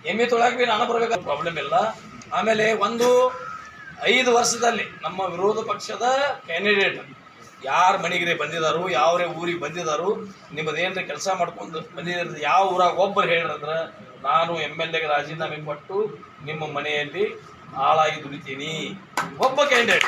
ಎಮ್ಮೆ ತೊಳಕ್ ಬಿ ನಾನು ಬರ್ಬೇಕು ಪ್ರಾಬ್ಲಮ್ ಇಲ್ಲ ಆಮೇಲೆ ಒಂದು ಐದು ವರ್ಷದಲ್ಲಿ ನಮ್ಮ ವಿರೋಧ ಪಕ್ಷದ ಕ್ಯಾಂಡಿಡೇಟ್ ಯಾರ ಮನೆಗೆ ಬಂದಿದ್ದಾರು ಯಾವ್ರೇ ಊರಿಗೆ ಬಂದಿದ್ದಾರು ನಿಮ್ಮದೇನ್ರಿ ಕೆಲಸ ಮಾಡ್ಕೊಂಡು ಬಂದಿದ್ದೀರಿ ಯಾವ ಊರಾಗ ಒಬ್ಬರು ಹೇಳಿದ್ರೆ ನಾನು ಎಮ್ ಎಲ್ ಎಗೆ ರಾಜೀನಾಮೆ ಕೊಟ್ಟು ನಿಮ್ಮ ಮನೆಯಲ್ಲಿ ಹಾಳಾಗಿ ದುಡಿತೀನಿ ಒಬ್ಬ ಕ್ಯಾಂಡಿಡೇಟ್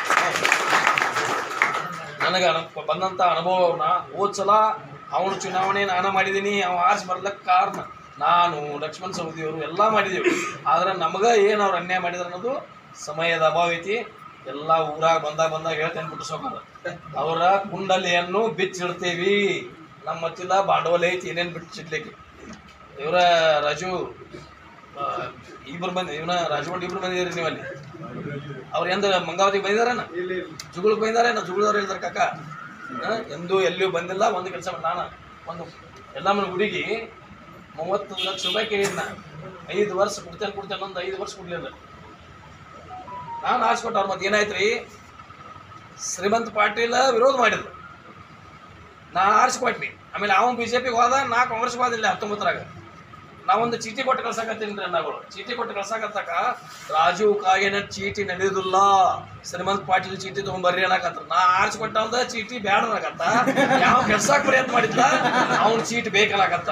ನನಗೆ ಅನು ಬಂದಂಥ ಅನುಭವನ ಹೋದ ಸಲ ಅವನು ಚುನಾವಣೆ ನಾನು ಮಾಡಿದ್ದೀನಿ ಅವ ಆರ್ಸಿ ಬರ್ಲಕ್ಕೆ ಕಾರಣ ನಾನು ಲಕ್ಷ್ಮಣ್ ಸವದಿಯವರು ಎಲ್ಲ ಮಾಡಿದ್ದೀವಿ ಆದ್ರೆ ನಮಗೆ ಏನು ಅವ್ರು ಅನ್ಯಾಯ ಮಾಡಿದ್ರು ಅನ್ನೋದು ಸಮಯದ ಅಭಾವ ಐತಿ ಎಲ್ಲ ಊರಾಗ ಬಂದಾಗ ಬಂದಾಗ ಹೇಳ್ತೇನೆ ಬಿಟ್ಟು ಸೋಕಾರ ಅವರ ಕುಂಡಲಿಯನ್ನು ಬಿಚ್ಚಿಡ್ತೀವಿ ನಮ್ಮ ಹತ್ತಿಲ್ಲ ಬಾಂಡವಾಳ ಐತಿ ಏನೇನು ಬಿಚ್ಚಿಡ್ಲಿಕ್ಕೆ ಇವರ ರಾಜು ಆ, ಇಬ್ರು ಬಂದು ಇವನ ರಾಜಗೊಂಡು ಇಬ್ರು ಬಂದಿದ್ದೀರಿ ನೀವಲ್ಲಿ ಅವ್ರು ಎಂದ ಮಂಗಾವತಿಗೆ ಬಂದಿದಾರೇನ ಜುಗುಳಕ್ಕೆ ಬಂದಿದಾರೇನ ಜುಗುಳದವ್ರು ಹೇಳಿದಾರೆ ಕಾಕ ಆ, ಎಂದೂ ಎಲ್ಲಿಯೂ ಬಂದಿಲ್ಲ ಒಂದು ಕೆಲಸ ನಾನು ಒಂದು ಎಲ್ಲಮ್ಮನ ಗುಡಿಗೆ ಮೂವತ್ತು ಲಕ್ಷ ರೂಪಾಯಿ ಕೇಳಿದ್ನ ಐದು ವರ್ಷ ಕೊಡ್ತೇನೆ ಕೊಡ್ತೇನೆ ಒಂದು ಐದು ವರ್ಷ ಕೊಡ್ಲಿಲ್ಲ ನಾನು ಆಸ್ಕೊಟ್ಟು ಅವ್ರ ಮತ್ತೆ ಏನಾಯ್ತು ರೀ ಶ್ರೀಮಂತ್ ಪಾಟೀಲ ವಿರೋಧ ಮಾಡಿದ್ರು ನಾನು ಆರಿಸ್ಕೊಟ್ನಿ ಆಮೇಲೆ ಅವನು ಬಿ ಜೆ ಪಿಗೆ ಹೋದ ನಾ ಕಾಂಗ್ರೆಸ್ಗೆ ಹೋದಿಲ್ಲ ಹತ್ತೊಂಬತ್ತರಾಗ ನಾವೊಂದು ಚೀಟಿ ಕೊಟ್ಟು ಕಳ್ಸಾಕತ್ತೀನಿ ರೀ ಅಣ್ಣಗಳು ಚೀಟಿ ಕೊಟ್ಟು ಕಳ್ಸಾಕತ್ತಾಕ ರಾಜೀವ್ ಕಾಗೇನ ಚೀಟಿ ನಡೆಯುದಿಲ್ಲ ಶ್ರೀಮಂತ್ ಪಾಟೀಲ್ ಚೀಟಿ ತಗೊಂಬರ್ರಿ ಅನ್ನಕತ್ರ ನಾ ಆರಿಸ್ಕೊಟ್ಟಂದ ಚೀಟಿ ಬ್ಯಾಡ ಅನ್ನಕತ್ತ ಯಾವ ಕೆಲ್ಸಾಕ್ ಪ್ರಯತ್ನ ಮಾಡಿದ್ಲ ಅವ್ನ ಚೀಟಿ ಬೇಕನ್ನಕತ್ತ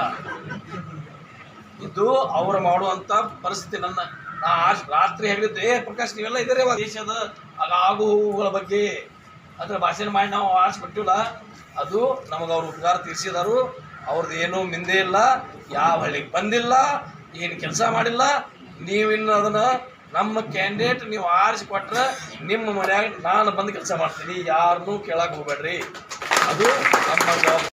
ಇದು ಅವ್ರು ಮಾಡುವಂತ ಪರಿಸ್ಥಿತಿ ನನ್ನ ನಾ ಆರ್ಸ್- ರಾತ್ರಿ ಹೇಳಿದ್ದು ಏ ಪ್ರಕಾಶ್ ನೀವೆಲ್ಲ ಇದ್ದೀರಿ ಅವ ದೇಶದ ಆಗ ಆಗು ಹೋಗುಗಳ ಬಗ್ಗೆ ಅದ್ರ ಭಾಷಣ ಮಾಡಿ ನಾವು ಆರಿಸ್ಬಿಟ್ಟಿಲ್ಲ ಅದು ನಮಗೆ ಅವ್ರು ಉಪಕಾರ ತೀರಿಸಿದಾರು ಅವ್ರದ್ದು ಏನೂ ಮಿಂದೆ ಇಲ್ಲ ಯಾವ ಹಳ್ಳಿಗೆ ಬಂದಿಲ್ಲ ಏನು ಕೆಲಸ ಮಾಡಿಲ್ಲ ನೀವಿನ್ನು ಅದನ್ನ ನಮ್ಮ ಕ್ಯಾಂಡಿಡೇಟ್ ನೀವು ಆರಿಸಿ ಕೊಟ್ರೆ ನಿಮ್ಮ ಮನ್ಯಾಗ ನಾನು ಬಂದು ಕೆಲಸ ಮಾಡ್ತೀನಿ ಯಾರನ್ನೂ ಕೇಳಕ್ಕೆ ಹೋಗ್ಬೇಡ್ರಿ ಅದು ನಮ್ಮ ಜವಾಬ್ದಾರಿ